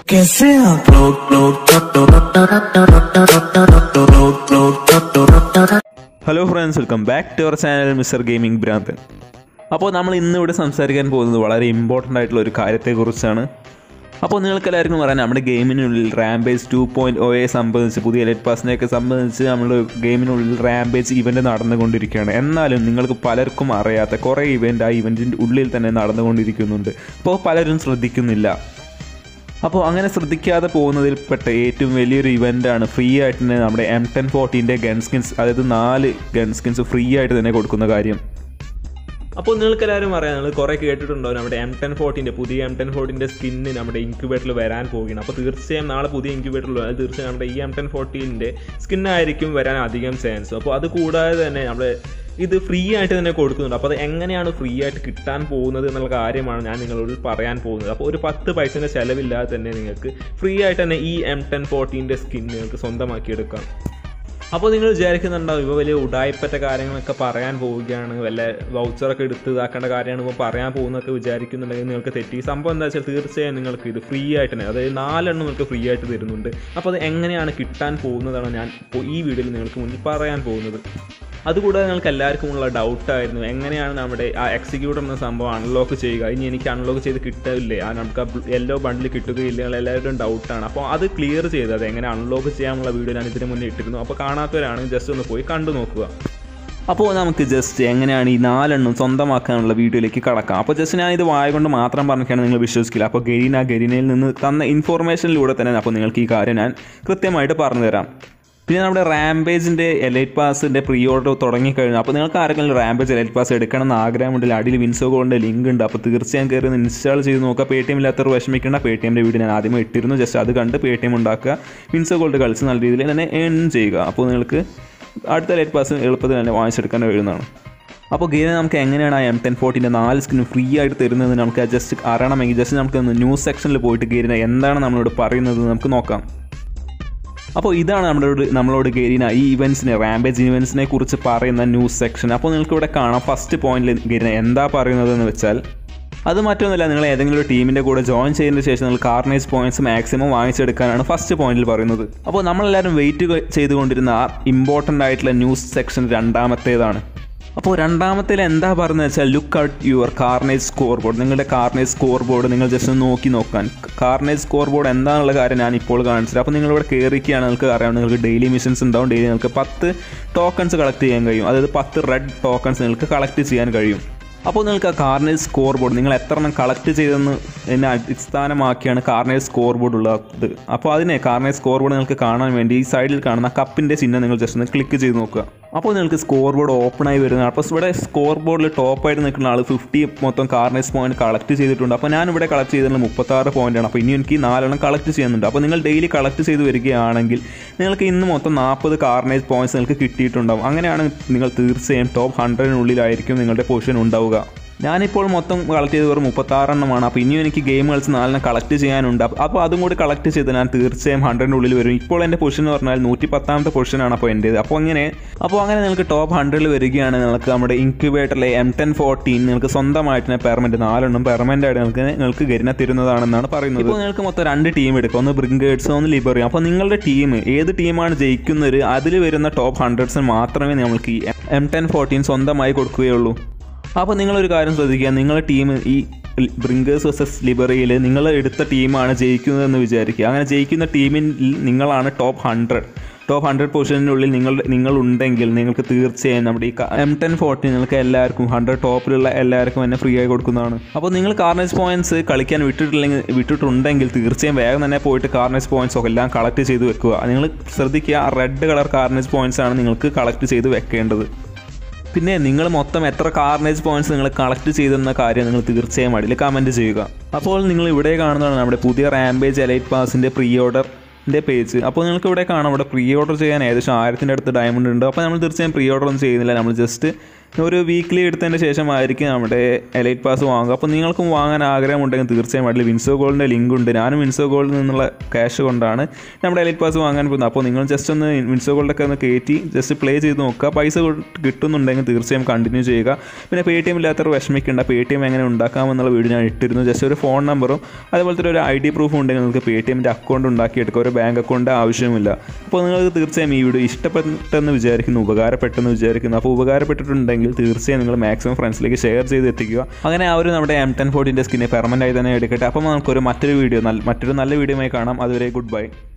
कैसे आप लोग लोग hello friends welcome back to our channel mister gaming ഭ്രാന്തൻ അപ്പോൾ നമ്മൾ ഇന്ന് ഇവിടെ സംസാരിക്കാൻ പോകുന്നത് വളരെ ഇമ്പോർട്ടൻ്റ് ആയിട്ടുള്ള ഒരു കാര്യത്തെക്കുറിച്ചാണ് അപ്പോൾ നിങ്ങൾക്ക് എല്ലാവർക്കും പറയാം നമ്മുടെ ഗെയിമിനുള്ളിൽ റാംബേജ് ടു പോയിൻറ്റ് ഒയെ സംബന്ധിച്ച് പുതിയ എലൈറ്റ് പാസിനെയൊക്കെ സംബന്ധിച്ച് നമ്മൾ ഗെയിമിനുള്ളിൽ റാംബേജ് ഇവൻ്റ് നടന്നുകൊണ്ടിരിക്കുകയാണ് എന്നാലും നിങ്ങൾക്ക് പലർക്കും അറിയാത്ത കുറേ ഇവൻ്റ് ആ ഇവൻറ്റിൻ്റെ ഉള്ളിൽ തന്നെ നടന്നുകൊണ്ടിരിക്കുന്നുണ്ട് അപ്പോൾ പലരും ശ്രദ്ധിക്കുന്നില്ല അപ്പോൾ അങ്ങനെ ശ്രദ്ധിക്കാതെ പോകുന്നതിൽപ്പെട്ട ഏറ്റവും വലിയൊരു ഇവൻ്റാണ് ഫ്രീ ആയിട്ട് തന്നെ നമ്മുടെ എം ടെൻ ഫോർട്ടീൻ്റെ ഗൺ സ്കിൻസ് അതായത് നാല് ഗൺ സ്കിൻസ് ഫ്രീ ആയിട്ട് തന്നെ കൊടുക്കുന്ന കാര്യം അപ്പോൾ നിങ്ങൾക്ക് എല്ലാവരും അറിയാം നിങ്ങൾ കുറേ കേട്ടിട്ടുണ്ടോ നമ്മുടെ എം ടെൻ ഫോർട്ടീൻ്റെ പുതിയ എം ടെൻ ഫോർട്ടീൻ്റെ സ്കിന്ന് നമ്മുടെ ഇൻക്യുബേറ്ററിൽ വരാൻ പോവുകയാണ് അപ്പോൾ തീർച്ചയായും നാളെ പുതിയ ഇൻക്യുബേറ്ററിൽ അത് തീർച്ചയായും നമ്മുടെ ഈ എം ടെൻ ഫോർട്ടീൻ്റെ സ്കിന്നായിരിക്കും വരാൻ അധികം ചാൻസ് അപ്പോൾ അത് കൂടാതെ തന്നെ നമ്മുടെ ഇത് ഫ്രീ ആയിട്ട് തന്നെ കൊടുക്കുന്നുണ്ട് അപ്പോൾ അത് എങ്ങനെയാണ് ഫ്രീ ആയിട്ട് കിട്ടാൻ പോകുന്നത് എന്നുള്ള കാര്യമാണ് ഞാൻ നിങ്ങളോട് പറയാൻ പോകുന്നത് അപ്പോൾ ഒരു പത്ത് പൈസൻ്റെ ചിലവില്ലാതെ തന്നെ നിങ്ങൾക്ക് ഫ്രീ ആയിട്ട് തന്നെ ഈ എം ടെൻ ഫോർട്ടീൻ്റെ സ്കിൻ നിങ്ങൾക്ക് സ്വന്തമാക്കിയെടുക്കാം അപ്പോൾ നിങ്ങൾ വിചാരിക്കുന്നുണ്ടാവും ഇപ്പോൾ വലിയ ഉടായ്പറ്റ കാര്യങ്ങളൊക്കെ പറയാൻ പോവുകയാണ് വല്ല വൗച്ചറൊക്കെ എടുത്ത് ഇതാക്കേണ്ട കാര്യമാണ് ഇപ്പോൾ പറയാൻ പോകുന്നതൊക്കെ വിചാരിക്കുന്നുണ്ടെങ്കിൽ നിങ്ങൾക്ക് തെറ്റി സംഭവം എന്താ വെച്ചാൽ തീർച്ചയായും നിങ്ങൾക്ക് ഇത് ഫ്രീ ആയിട്ട് തന്നെ അതായത് നാലെണ്ണം നിങ്ങൾക്ക് ഫ്രീ ആയിട്ട് തരുന്നുണ്ട് അപ്പോൾ അത് എങ്ങനെയാണ് കിട്ടാൻ പോകുന്നതാണ് ഞാൻ ഇപ്പോൾ ഈ വീഡിയോയിൽ നിങ്ങൾക്ക് മുന്നിൽ പറയാൻ പോകുന്നത് അതുകൂടാതെ നിങ്ങൾക്ക് എല്ലാവർക്കും ഉള്ള ഡൗട്ടായിരുന്നു എങ്ങനെയാണ് നമ്മുടെ ആ എക്സിക്യൂട്ടർ എന്ന സംഭവം അൺലോക്ക് ചെയ്യുക ഇനി എനിക്ക് അൺലോക്ക് ചെയ്ത് കിട്ടില്ലേ ആ നമുക്ക് ആ യെല്ലോ ബണ്ടിൽ കിട്ടുകയില്ല എന്നുള്ള എല്ലാവരുടെയും ഡൗട്ടാണ് അപ്പോൾ അത് ക്ലിയർ ചെയ്ത് അത് എങ്ങനെ അൺലോക്ക് ചെയ്യാനുള്ള വീഡിയോ ഞാൻ ഇതിന് മുന്നേ ഇട്ടിരുന്നു അപ്പോൾ കാണാത്തവരാണെങ്കിൽ ജസ്റ്റ് ഒന്ന് പോയി കണ്ടു നോക്കുക അപ്പോൾ നമുക്ക് ജസ്റ്റ് എങ്ങനെയാണ് ഈ നാലെണ്ണം സ്വന്തമാക്കാനുള്ള വീഡിയോയിലേക്ക് കടക്കാം അപ്പോൾ ജസ്റ്റ് ഞാൻ ഇത് വായ കൊണ്ട് മാത്രം പറഞ്ഞിട്ടാണ് നിങ്ങൾ വിശ്വസിക്കില്ല അപ്പോൾ ഗരീന ഗരീനയിൽ നിന്ന് തന്ന ഇൻഫോർമേഷനിലൂടെ തന്നെ അപ്പോൾ നിങ്ങൾക്ക് ഈ കാര്യം ഞാൻ കൃത്യമായിട്ട് പറഞ്ഞു തരാം പിന്നെ നമ്മുടെ റാംബേജിൻ്റെ എലൈറ്റ് പാസിൻ്റെ പ്രീ ഓർഡർ തുടങ്ങിക്കഴിഞ്ഞു അപ്പോൾ നിങ്ങൾക്ക് ആരെങ്കിലും റാംബേജ് എലൈറ്റ് പാസ് എടുക്കണം എന്ന് ആഗ്രഹമുണ്ടെങ്കിൽ അടിയിൽ വിൻസോ ഗോളിൻ്റെ ലിങ്ക് ഉണ്ട് അപ്പോൾ തീർച്ചയായും കയറി ഒന്ന് ഇൻസ്റ്റാൾ ചെയ്ത് നോക്കുക പേ ടി എം ഇല്ലാത്തവർ വിഷമിക്കേണ്ട പേ ടി എമ്മിൻ്റെ വീഡിയോ ഞാൻ ആദ്യമേ ഇട്ടിരുന്നു ജസ്റ്റ് അത് കണ്ട് പേ ടി എം ഉണ്ടാക്കുക വിൻസോ ഗോൾഡ് കളിച്ച് നല്ല രീതിയിൽ തന്നെ ഏൺ ചെയ്യുക അപ്പോൾ നിങ്ങൾക്ക് അടുത്ത ലൈറ്റ് പാസ് എളുപ്പത്തിൽ തന്നെ വാങ്ങിച്ചെടുക്കാൻ കഴിയുന്നതാണ് അപ്പോൾ ഗെയിം നമുക്ക് എങ്ങനെയാണ് ആ എം ടെൻ ഫോർട്ടിൻ്റെ നാല് സ്കിൻ ഫ്രീ ആയിട്ട് തരുന്നത് നമുക്ക് ജസ്റ്റ് അറിയണമെങ്കിൽ ജസ്റ്റ് നമുക്ക് ന്യൂസ് സെക്ഷനിൽ പോയിട്ട് ഗെയിമിന് എന്താണ് നമ്മളോട് പറയുന്നത് നമുക്ക് നോക്കാം അപ്പോൾ ഇതാണ് നമ്മളോട് നമ്മളോട് ഗെരീന ഈ ഇവൻറ്റ്സിനെ റാംബേജ് ഇവൻറ്റ്സിനെ കുറിച്ച് പറയുന്ന ന്യൂസ് സെക്ഷൻ അപ്പോൾ നിങ്ങൾക്ക് ഇവിടെ കാണാം ഫസ്റ്റ് പോയിന്റിൽ ഗെരീന എന്താ പറയുന്നതെന്ന് വെച്ചാൽ അത് മറ്റൊന്നുമില്ല നിങ്ങൾ ഏതെങ്കിലും ഒരു ടീമിൻ്റെ കൂടെ ജോയിൻ ചെയ്തതിന് ശേഷം നിങ്ങൾ കാർണേജ് പോയിന്റ്സ് മാക്സിമം വാങ്ങിച്ചെടുക്കാനാണ് ഫസ്റ്റ് പോയിന്റിൽ പറയുന്നത് അപ്പോൾ നമ്മളെല്ലാവരും വെയിറ്റ് ചെയ്തുകൊണ്ടിരുന്ന ആ ഇമ്പോർട്ടൻ്റ് ആയിട്ടുള്ള ന്യൂസ് സെക്ഷൻ രണ്ടാമത്തേതാണ് അപ്പോൾ രണ്ടാമത്തേൽ എന്താ പറയുന്നത് വെച്ചാൽ look out your carnage score board നിങ്ങളുടെ കാർണേജ് സ്കോർ ബോർഡ് നിങ്ങൾ ജസ്റ്റ് ഒന്ന് നോക്കി നോക്കാൻ കാർണേജ് സ്കോർ ബോർഡ് എന്താണെന്നുള്ള കാര്യം ഞാൻ ഇപ്പോൾ കാണിച്ചത് അപ്പോൾ നിങ്ങളിവിടെ കയറിക്കുകയാണ് നിങ്ങൾക്ക് അറിയാം നിങ്ങൾക്ക് ഡെയിലി മിഷൻസ് ഉണ്ടാവും ഡെയിലി നിങ്ങൾക്ക് പത്ത് ടോക്കൺസ് കളക്ട് ചെയ്യാൻ കഴിയും അതായത് പത്ത് റെഡ് ടോക്കൺസ് നിങ്ങൾക്ക് കളക്ട് ചെയ്യാൻ കഴിയും അപ്പോൾ നിങ്ങൾക്ക് ആ കാർണേജ് സ്കോർ ബോർഡ് നിങ്ങൾ എത്ര എണ്ണം കളക്ട് ചെയ്തെന്ന് എന്നെ അടിസ്ഥാനമാക്കിയാണ് കാർണേജ് സ്കോർ ബോർഡ് ഉള്ളത് അപ്പോൾ അതിനെ കാർണേജ് സ്കോർ ബോർഡ് നിങ്ങൾക്ക് കാണാൻ വേണ്ടി ഈ സൈഡിൽ കാണുന്ന കപ്പിൻ്റെ ചിഹ്നം നിങ്ങൾ ജസ്റ്റ് ഒന്ന് ക്ലിക്ക് ചെയ്ത് നോക്കുക അപ്പോൾ നിങ്ങൾക്ക് സ്കോർ ബോർഡ് ഓപ്പൺ ആയി വരുന്നത് അപ്പോൾ ഇവിടെ സ്കോർ ബോർഡിൽ ടോപ്പായിട്ട് നിൽക്കുന്ന ആൾ ഫിഫ്റ്റി മൊത്തം കാർണേജ് പോയിന്റ് കളക്ട് ചെയ്തിട്ടുണ്ട് അപ്പോൾ ഞാൻ ഇവിടെ കളക്ട് ചെയ്തിട്ടുള്ള മുപ്പത്താറ് പോയിന്റാണ് അപ്പോൾ ഇനി എനിക്ക് നാലെണ്ണം കളക്ട് ചെയ്യുന്നുണ്ട് അപ്പോൾ നിങ്ങൾ ഡെയിലി കളക്ട് ചെയ്ത് വരികയാണെങ്കിൽ നിങ്ങൾക്ക് ഇന്ന് മൊത്തം നാൽപ്പത് കാർണേജ് പോയിന്റ്സ് നിങ്ങൾക്ക് കിട്ടിയിട്ടുണ്ടാവും അങ്ങനെയാണ് നിങ്ങൾ തീർച്ചയായും ടോപ്പ് ഹൺഡ്രഡിനുള്ളിലായിരിക്കും നിങ്ങളുടെ പൊസിഷൻ ഉണ്ടാവുക ഞാനിപ്പോൾ മൊത്തം കളക്ട് ചെയ്ത് വെറും മുപ്പത്താറെണ്ണമാണ് അപ്പോൾ ഇനിയും എനിക്ക് ഗെയിം കളിച്ച് നാലെണ്ണം കളക്ട് ചെയ്യാനുണ്ട് അപ്പോൾ അതും കൂടി കളക്ട് ചെയ്ത് ഞാൻ തീർച്ചയായും ഹൺഡ്രഡിനുള്ളിൽ വരും ഇപ്പോൾ എൻ്റെ പൊസിഷൻ എന്ന് പറഞ്ഞാൽ നൂറ്റി പത്താമത്തെ പൊസിഷനാണ് അപ്പോൾ എൻ്റേത് അപ്പോൾ അങ്ങനെ അപ്പോൾ അങ്ങനെ നിങ്ങൾക്ക് ടോപ്പ് ഹൺഡ്രഡിൽ വരികയാണ് നിങ്ങൾക്ക് നമ്മുടെ ഇൻക്യുബേറ്ററിലെ എം ടെൻ ഫോർട്ടീൻ നിങ്ങൾക്ക് സ്വന്തമായിട്ട് തന്നെ പെർമനൻറ്റ് നാലെണ്ണം പെർമനൻ്റ് ആയിട്ട് നിങ്ങൾക്ക് നിങ്ങൾക്ക് ഗരിന തരുന്നതാണെന്നാണ് പറയുന്നത് ഇപ്പോൾ നിങ്ങൾക്ക് മൊത്തം രണ്ട് ടീം എടുക്കുക ഒന്ന് ബ്രിങ്കേഡ്സ് ഒന്ന് ലിബറി അപ്പോൾ നിങ്ങളുടെ ടീം ഏത് ടീമാണ് ജയിക്കുന്നത് അതിൽ വരുന്ന ടോപ്പ് ഹൺഡ്രഡ്സിന് മാത്രമേ നമ്മൾക്ക് ഈ എം ടെൻ ഫോർട്ടീൻ സ്വന്തമായി കൊടുക്കുകയുള്ളൂ അപ്പോൾ നിങ്ങളൊരു കാര്യം ശ്രദ്ധിക്കുക നിങ്ങളുടെ ടീം ഈ ബ്രിങ്കേഴ്സ് വേഴ്സസ് ലിബറിയിൽ നിങ്ങൾ എടുത്ത ടീമാണ് ജയിക്കുന്നതെന്ന് വിചാരിക്കുക അങ്ങനെ ജയിക്കുന്ന ടീമിൽ നിങ്ങളാണ് ടോപ്പ് ഹൺഡ്രഡ് ടോപ്പ് ഹൺഡ്രഡ് പൊസിഷനുള്ളിൽ നിങ്ങൾ നിങ്ങളുണ്ടെങ്കിൽ നിങ്ങൾക്ക് തീർച്ചയായും നമ്മുടെ ഈ എം ടെൻ ഫോർട്ടീൻ നിങ്ങൾക്ക് എല്ലാവർക്കും ഹൺഡ്രഡ് ടോപ്പിലുള്ള എല്ലാവർക്കും തന്നെ ഫ്രീ ആയി കൊടുക്കുന്നതാണ് അപ്പോൾ നിങ്ങൾ കാർണേജ് പോയിന്റ്സ് കളിക്കാൻ വിട്ടിട്ടില്ലെങ്കിൽ വിട്ടിട്ടുണ്ടെങ്കിൽ തീർച്ചയായും വേഗം തന്നെ പോയിട്ട് കാർണേജ് പോയിന്റ്സ് ഒക്കെ എല്ലാം കളക്ട് ചെയ്ത് വെക്കുക നിങ്ങൾ ശ്രദ്ധിക്കുക റെഡ് കളർ കാർണേജ് പോയിന്റ്സ് ആണ് നിങ്ങൾക്ക് കളക്ട് ചെയ്ത് വെക്കേണ്ടത് പിന്നെ നിങ്ങൾ മൊത്തം എത്ര കാർണേജ് പോയിന്റ്സ് നിങ്ങൾ കളക്ട് ചെയ്തെന്ന കാര്യം നിങ്ങൾ തീർച്ചയായും അടിയിൽ കമൻറ്റ് ചെയ്യുക അപ്പോൾ നിങ്ങൾ ഇവിടെ കാണുന്നതാണ് നമ്മുടെ പുതിയ റാംബേജ് എലൈറ്റ് പാസിൻ്റെ പ്രീ ഓർഡറിൻ്റെ പേജ് അപ്പോൾ നിങ്ങൾക്ക് ഇവിടെ കാണാം ഇവിടെ പ്രീ ഓർഡർ ചെയ്യാൻ ഏകദേശം ആയിരത്തിൻ്റെ അടുത്ത് ഡയമണ്ട് ഉണ്ട് അപ്പോൾ നമ്മൾ തീർച്ചയായും പ്രീ ഓർഡർ ഒന്നും ചെയ്യുന്നില്ല നമ്മൾ ജസ്റ്റ് ഒരു വീക്ക്ലി എടുത്തതിന് ശേഷമായിരിക്കും നമ്മുടെ എലൈറ്റ് പാസ് വാങ്ങുക അപ്പോൾ നിങ്ങൾക്കും വാങ്ങാൻ ആഗ്രഹമുണ്ടെങ്കിൽ തീർച്ചയായും അതിൽ വിൻസോ ഗോൾഡിൻ്റെ ലിങ്ക് ഉണ്ട് ഞാനും വിൻസോ ഗോൾഡിൽ നിന്നുള്ള ക്യാഷ് കൊണ്ടാണ് നമ്മുടെ എലൈറ്റ് പാസ് വാങ്ങാൻ പോകുന്നത് അപ്പോൾ നിങ്ങൾ ജസ്റ്റ് ഒന്ന് വിൻസോ ഗോൾഡൊക്കെ ഒന്ന് കയറ്റി ജസ്റ്റ് പ്ലേ ചെയ്ത് നോക്കുക പൈസ കൊ- കിട്ടുന്നുണ്ടെങ്കിൽ തീർച്ചയായും കണ്ടിന്യൂ ചെയ്യുക പിന്നെ പേ ടി എം ഇല്ലാത്തവർ വിഷമിക്കേണ്ട പേ ടി എം എങ്ങനെ ഉണ്ടാക്കാമെന്നുള്ള വീഡിയോ ഞാൻ ഇട്ടിരുന്നു ജസ്റ്റ് ഒരു ഫോൺ നമ്പറും അതുപോലത്തെ ഒരു ഐ ഡി പ്രൂഫും ഉണ്ടെങ്കിൽ നിങ്ങൾക്ക് പേ ടി എമ്മിൻ്റെ അക്കൗണ്ട് ഉണ്ടാക്കിയെടുക്കുക ഒരു ബാങ്ക് അക്കൗണ്ട് ആവശ്യമില്ല അപ്പോൾ നിങ്ങൾക്ക് തീർച്ചയായും ഈ വീഡിയോ ഇഷ്ടപ്പെട്ടെന്ന് വിചാരിക്കുന്നു ഉപകാരപ്പെട്ടെന്ന് വിചാരിക്കുന്നു അപ്പോൾ ഉപകാരപ്പെട്ടിട്ടുണ്ടെങ്കിൽ തീർച്ചയായും നിങ്ങൾ മാക്സിമം ഫ്രണ്ട്സിലേക്ക് ഷെയർ ചെയ്ത് എത്തിക്കുക അങ്ങനെ ആ ഒരു നമ്മുടെ എം ടെൻ ഫോർട്ടിൻ്റെ സ്കിന്നെ പെർമനൻ്റ് ആയി തന്നെ എടുക്കട്ടെ അപ്പോൾ നമുക്കൊരു മറ്റൊരു വീഡിയോ മറ്റൊരു നല്ല വീഡിയോയുമായി കാണാം അതുവരെ ഗുഡ് ബൈ